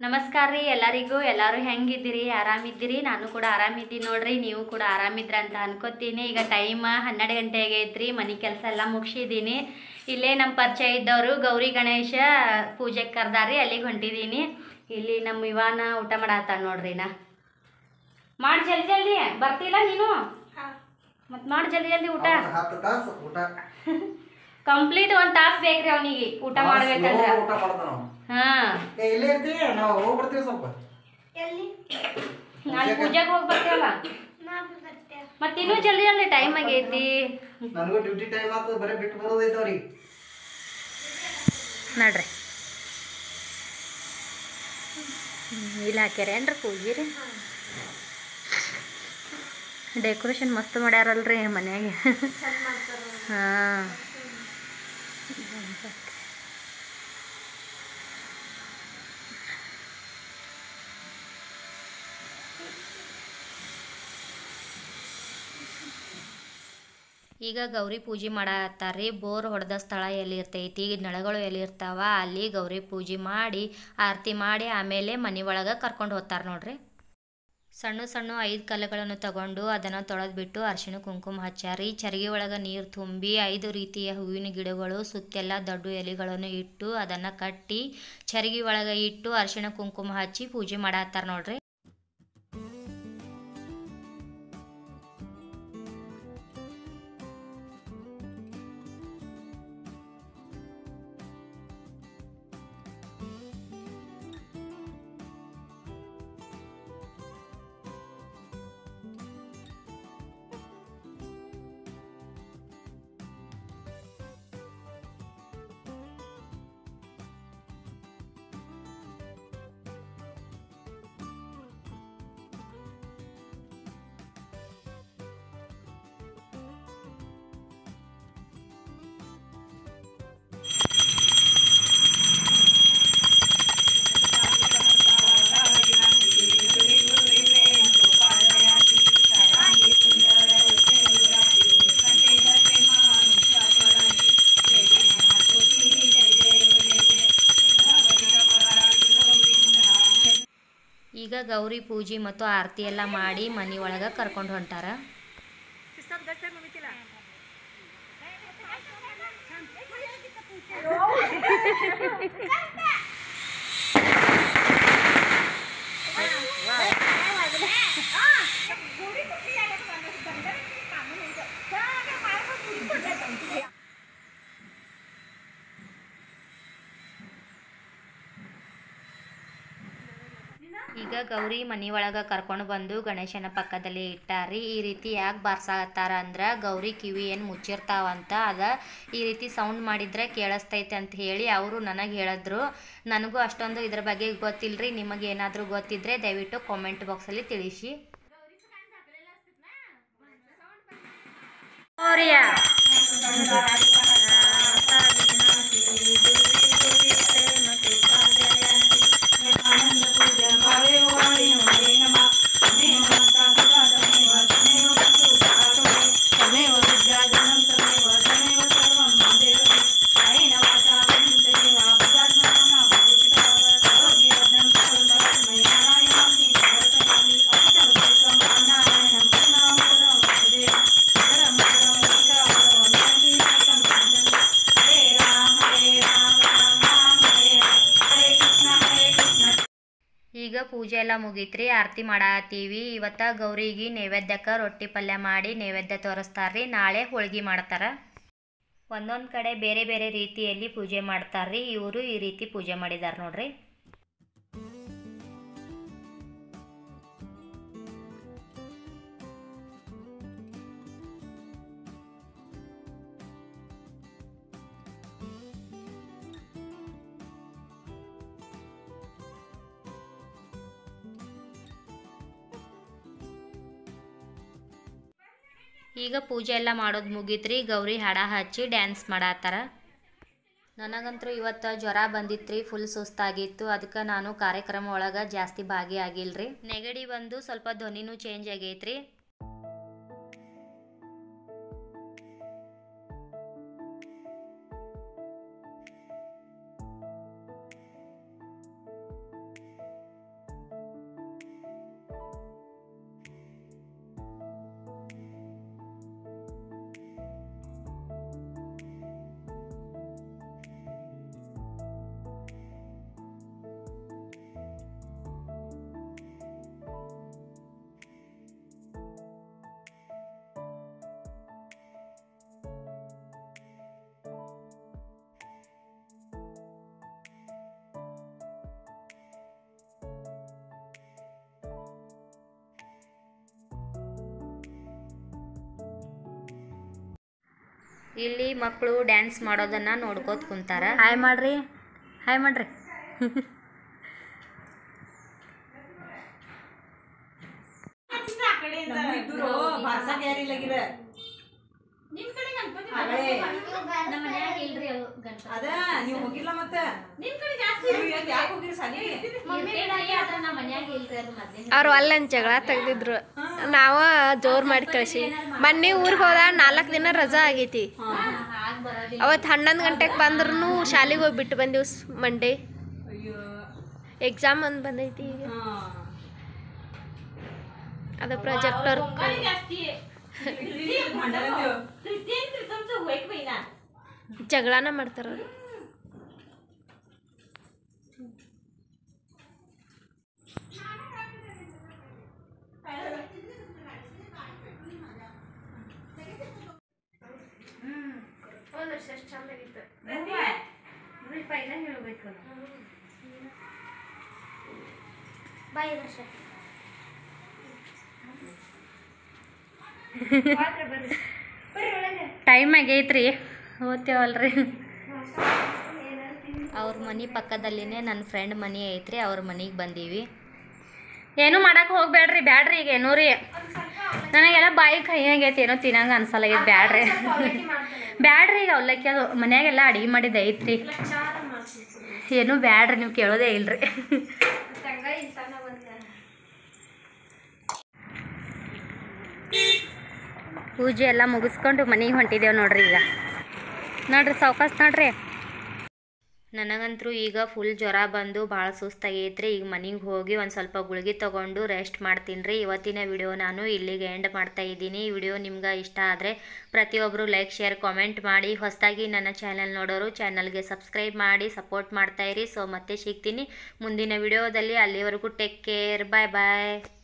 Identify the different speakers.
Speaker 1: ನಮಸ್ಕಾರ ರೀ ಎಲ್ಲರಿಗೂ ಎಲ್ಲರೂ ಹೆಂಗಿದ್ದೀರಿ ಆರಾಮಿದ್ದೀರಿ ನಾನು ಕೂಡ ಆರಾಮಿದ್ದೀನಿ ನೋಡ್ರಿ ನೀವು ಕೂಡ ಆರಾಮಿದ್ರ ಅಂತ ಅನ್ಕೋತೀನಿ ಈಗ ಟೈಮ್ ಹನ್ನೆರಡು ಗಂಟೆ ಆಗೈತ್ರಿ ಮನೆ ಕೆಲಸ ಎಲ್ಲ ಮುಗಿಸಿದ್ದೀನಿ ಇಲ್ಲೇ ನಮ್ಮ ಪರಿಚಯ ಇದ್ದವರು ಗೌರಿ ಗಣೇಶ ಪೂಜೆಗೆ ಕರ್ದಾರಿ ಅಲ್ಲಿಗೆ ಹೊಂಟಿದ್ದೀನಿ ಇಲ್ಲಿ ನಮ್ಮ ಇವಾನ ಊಟ ಮಾಡತ್ತಾಳ ನೋಡ್ರಿ ನಾ ಮಾಡಿ ಜಲ್ದಿ ಜಲ್ದಿ ಬರ್ತಿಲ್ಲ ನೀನು ಮತ್ತು ಮಾಡಿ ಜಲ್ದಿ ಜಲ್ದಿ ಊಟ
Speaker 2: ಅವ್ನ್ಗ್ ಹತ್ತು ತಾಸು ಊಟ
Speaker 1: ಕಂಪ್ಲೀಟ್ ಒಂದು ತಾಸು ಬೇಕ್ರಿ ಅವನಿಗೆ ಊಟ ಮಾಡ್ಬೇಕಂದ್ರ
Speaker 2: ಊಟ ಮಾಡ್ತಾನ ಅವ್ನು.
Speaker 1: ಹಾಂ
Speaker 2: ಏ ಇಲ್ಲೇ ಇರ್ತೀವಿ ನಾವು ಹೋಗ್ಬಿಡ್ತೀವಿ ಸ್ವಲ್ಪ
Speaker 1: ನಾನು ಪೂಜೆಗೆ ಹೋಗಿ ಬರ್ತೀವಲ್ಲ ಮತ್ತೆ ಇನ್ನೂ ಜಲ್ದಿ ಜಲ್ದಿ ಟೈಮ್ ಆಗೈತಿ
Speaker 2: ನನಗೂ ಡ್ಯೂಟಿ ಟೈಮ್ ಆತು ಬರೀ ಬಿಟ್ಟು ಬರೋದೈತೆ ಅವ್ರಿಗೆ
Speaker 1: ನೋಡ್ರಿ ಇಲ್ಲಿ ಹಾಕ್ಯಾರೇನ್ರಿ ಪೂಜೆ ರೀ ಡೆಕೋರೇಷನ್ ಮಸ್ತ್ ಮಾಡ್ಯಾರಲ್ರಿ ಮನ್ಯಾಗೆ ಹಾಂ ಈಗ ಗೌರಿ ಪೂಜೆ ಮಾಡತ್ತಾರ್ರಿ ಬೋರ್ ಹೊಡೆದ ಸ್ಥಳ ಎಲ್ಲಿ ಇರ್ತೈತಿ ನಳಗಳು ಎಲ್ಲಿ ಇರ್ತಾವ ಅಲ್ಲಿ ಗೌರಿ ಪೂಜೆ ಮಾಡಿ ಆರತಿ ಮಾಡಿ ಆಮೇಲೆ ಮನೆ ಒಳಗೆ ಕರ್ಕೊಂಡು ಹೋಗ್ತಾರ ನೋಡ್ರಿ ಸಣ್ಣ ಸಣ್ಣ ಐದು ಕಲ್ಲುಗಳನ್ನು ತಗೊಂಡು ಅದನ್ನು ತೊಳೆದ್ಬಿಟ್ಟು ಅರಿಶಿಣ ಕುಂಕುಮ ಹಚ್ಚಾರಿ ಚರಿಗೆ ಒಳಗೆ ನೀರು ತುಂಬಿ ಐದು ರೀತಿಯ ಹೂವಿನ ಗಿಡಗಳು ಸುತ್ತೆಲ್ಲ ದೊಡ್ಡ ಎಲೆಗಳನ್ನು ಇಟ್ಟು ಅದನ್ನು ಕಟ್ಟಿ ಚರಿಗೆ ಒಳಗೆ ಇಟ್ಟು ಅರಿಶಿಣ ಕುಂಕುಮ ಹಚ್ಚಿ ಪೂಜೆ ಮಾಡತ್ತಾರ ನೋಡ್ರಿ ಈಗ ಗೌರಿ ಪೂಜೆ ಮತ್ತು ಆರತಿ ಎಲ್ಲ ಮಾಡಿ ಮನೆ ಒಳಗೆ ಕರ್ಕೊಂಡು ಹೊಂಟಾರ ಈಗ ಗೌರಿ ಮನೆ ಒಳಗೆ ಕರ್ಕೊಂಡು ಬಂದು ಗಣೇಶನ ಪಕ್ಕದಲ್ಲಿ ಇಟ್ಟಾರಿ ಈ ರೀತಿ ಯಾಕೆ ಬಾರ್ಸಾತ್ತಾರ ಅಂದ್ರೆ ಗೌರಿ ಕಿವಿ ಏನು ಮುಚ್ಚಿರ್ತಾವಂತ ಅದ ಈ ರೀತಿ ಸೌಂಡ್ ಮಾಡಿದ್ರೆ ಕೇಳಿಸ್ತೈತೆ ಅಂತ ಹೇಳಿ ಅವರು ನನಗೆ ಹೇಳಿದ್ರು ನನಗೂ ಅಷ್ಟೊಂದು ಇದ್ರ ಬಗ್ಗೆ ಗೊತ್ತಿಲ್ಲರಿ ನಿಮಗೆ ಏನಾದರೂ ಗೊತ್ತಿದ್ರೆ ದಯವಿಟ್ಟು ಕಾಮೆಂಟ್ ಬಾಕ್ಸಲ್ಲಿ ತಿಳಿಸಿ ಈಗ ಪೂಜೆ ಎಲ್ಲ ಮುಗೀತ್ರಿ ಆರತಿ ಮಾಡತ್ತೀವಿ ಇವತ್ತ ಗೌರಿಗೆ ನೈವೇದ್ಯಕ್ಕೆ ರೊಟ್ಟಿ ಪಲ್ಯ ಮಾಡಿ ನೈವೇದ್ಯ ತೋರಿಸ್ತಾರ್ರಿ ನಾಳೆ ಹೋಳ್ಗೆ ಮಾಡ್ತಾರ ಒಂದೊಂದು ಕಡೆ ಬೇರೆ ಬೇರೆ ರೀತಿಯಲ್ಲಿ ಪೂಜೆ ಮಾಡ್ತಾರ್ರಿ ಇವರು ಈ ರೀತಿ ಪೂಜೆ ಮಾಡಿದಾರ ನೋಡ್ರಿ ಈಗ ಪೂಜೆ ಎಲ್ಲ ಮಾಡೋದು ಮುಗೀತ್ರಿ ಗೌರಿ ಹಾಡ ಹಚ್ಚಿ ಡ್ಯಾನ್ಸ್ ಮಾಡತ್ತಾರ ನನಗಂತೂ ಇವತ್ತು ಜ್ವರ ಬಂದಿತ್ರಿ ಫುಲ್ ಸುಸ್ತಾಗಿತ್ತು ಅದಕ್ಕೆ ನಾನು ಕಾರ್ಯಕ್ರಮ ಒಳಗೆ ಜಾಸ್ತಿ ಭಾಗಿಯಾಗಿಲ್ರಿ ನೆಗಡಿ ಬಂದು ಸ್ವಲ್ಪ ಧ್ವನಿನೂ ಚೇಂಜ್ ಆಗೈತ್ರಿ ಇಲ್ಲಿ ಮಕ್ಕಳು ಡ್ಯಾನ್ಸ್ ಮಾಡೋದನ್ನ ನೋಡ್ಕೋತ ಕುಂತಾರ
Speaker 3: ಹಾಯ್ ಮಾಡ್ರಿ ಹಾಯ್ ಮಾಡ್ರಿ
Speaker 4: ಅದ ನೀವು ಹೋಗಿಲ್ಲ ಮತ್ತೆ ಯಾಕೆ ಹೋಗಿರಿ ಸಾಲಿ
Speaker 3: ಅವ್ರು ಅಲ್ಲನ್ ಜಗಳ ತೆಗ್ದಿದ್ರು ನಾವ ಜೋರ್ ಮಾಡಿ ಕಳ್ಸಿ ಮೊನ್ನೆ ಊರಿಗೆ ಹೋದ ನಾಲ್ಕು ದಿನ ರಜಾ ಆಗೈತಿ ಅವತ್ತು ಹನ್ನೊಂದು ಗಂಟೆಗೆ ಬಂದ್ರು ಶಾಲೆಗೆ ಹೋಗಿ ಬಿಟ್ಟು ಬಂದೀವಿ ಮಂಡೇ
Speaker 4: ಅಯ್ಯೋ
Speaker 3: ಎಕ್ಸಾಮ್ ಒಂದು ಬಂದೈತಿ ಈಗ
Speaker 4: ಹಾ.
Speaker 3: ಅದ ಪ್ರಾಜೆಕ್ಟರ್
Speaker 4: ಮಂಡಲದ್ದು.
Speaker 3: ಜಗಳನ ಮಾಡ್ತಾರ ಅವ್ರು ಟೈಮ್ ಆಗೈತ್ರಿ ಓದ್ತೇವಲ್ರಿ
Speaker 1: ಅವ್ರ ಮನೆ ಪಕ್ಕದಲ್ಲಿನೇ ನನ್ನ ಫ್ರೆಂಡ್ ಮನೆ ಐತ್ರಿ ಅವ್ರ ಮನೆಗೆ ಬಂದೀವಿ
Speaker 3: ಏನು ಮಾಡಕ್ ಹೋಗ್ಬೇಡ್ರಿ ಬ್ಯಾಡ್ರಿ ಈಗ ಏನೂ ರೀ ನನಗೆಲ್ಲ ಬಾಯಿ ಕೈ ಆಗೈತಿ ಏನೋ ತಿನ್ನಂಗ ಅನ್ಸಲಾಗೈತಿ ಬ್ಯಾಡ್ರಿ ಬ್ಯಾಡ್ರಿ ಈಗ ಅವಲಕ್ಕಿ ಅದು ಮನ್ಯಾಗೆಲ್ಲ ಅಡಿಗೆ ಮಾಡಿದ್ದು ಐತ್ರಿ ಏನು ಬ್ಯಾಡ್ರಿ ನೀವು ಕೇಳೋದೇ ಇಲ್ರಿ ಪೂಜೆ ಎಲ್ಲ ಮುಗಿಸ್ಕೊಂಡು ಮನೆಗೆ ಹೊಂಟಿದ್ದೇವೆ ನೋಡ್ರಿ ಈಗ ನೋಡ್ರಿ ಸಾವ್ಕಾಸ್ ನೋಡ್ರಿ
Speaker 1: ನನಗಂತರೂ ಈಗ ಫುಲ್ ಜ್ವರ ಬಂದು ಭಾಳ ಸುಸ್ತಾಗೈತ್ರಿ ಈಗ ಮನೆಗೆ ಹೋಗಿ ಒಂದು ಸ್ವಲ್ಪ ಗುಳಿಗೆ ತೊಗೊಂಡು ರೆಸ್ಟ್ ಮಾಡ್ತೀನಿ ರೀ ಇವತ್ತಿನ ವಿಡಿಯೋ ನಾನು ಇಲ್ಲಿಗೆ ಎಂಡ್ ಮಾಡ್ತಾ ಇದ್ದೀನಿ ಈ ವಿಡಿಯೋ ನಿಮ್ಗೆ ಇಷ್ಟ ಆದರೆ ಪ್ರತಿಯೊಬ್ಬರು ಲೈಕ್ ಶೇರ್ ಕಾಮೆಂಟ್ ಮಾಡಿ ಹೊಸದಾಗಿ ನನ್ನ ಚಾನಲ್ ನೋಡೋರು ಚಾನಲ್ಗೆ ಸಬ್ಸ್ಕ್ರೈಬ್ ಮಾಡಿ ಸಪೋರ್ಟ್ ಮಾಡ್ತಾಯಿರಿ ಸೊ ಮತ್ತೆ ಸಿಗ್ತೀನಿ ಮುಂದಿನ ವಿಡಿಯೋದಲ್ಲಿ ಅಲ್ಲಿವರೆಗೂ ಟೇಕ್ ಕೇರ್ ಬಾಯ್ ಬಾಯ್